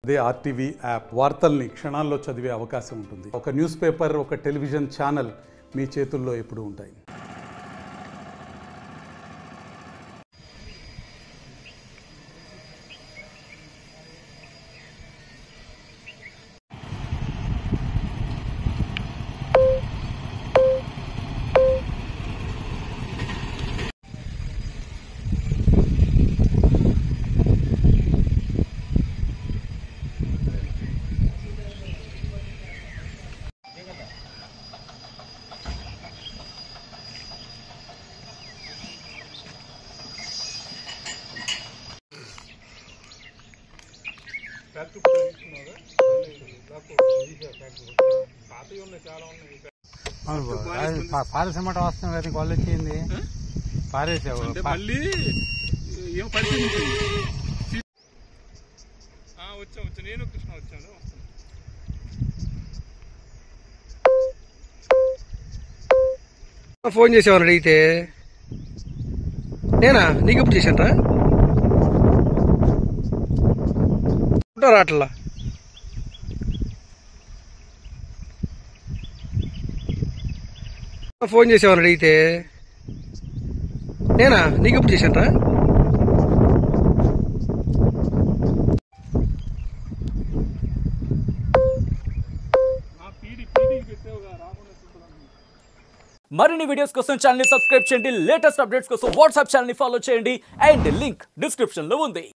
అదే RTV app వార్తల్ని క్షణాల్లో చదివే అవకాశం ఉంటుంది ఒక న్యూస్ పేపర్ ఒక టెలివిజన్ ఛానల్ మీ చేతుల్లో ఎప్పుడూ ఉంటాయి పారిశ్రమట వస్తాం కదా వాళ్ళు వచ్చింది పారేసావు అంటే మళ్ళీ ఏం పరిస్థితి వచ్చా వచ్చా నేను కృష్ణ వచ్చాను వస్తాను ఫోన్ చేసేవారు అడిగితే నేనా నీకు ఎప్పుడు చేశానరా ఉంటారా అట్లా ఫోన్ చేసేవారు అడిగితే నేనా నీకు ఎప్పుడు చేశానరా నా పీడి పీడీకి పెట్టావుగా రాకుండా చూడాలి మరిన్ని వీడియోస్ కోసం ఛానల్ సబ్స్క్రైబ్ చేయండి లేటెస్ట్ అప్డేట్స్ కోసం వాట్సాప్ ఛానల్ ఫాలో చేయండి అండ్ లింక్ డిస్క్రిప్షన్ లో ఉంది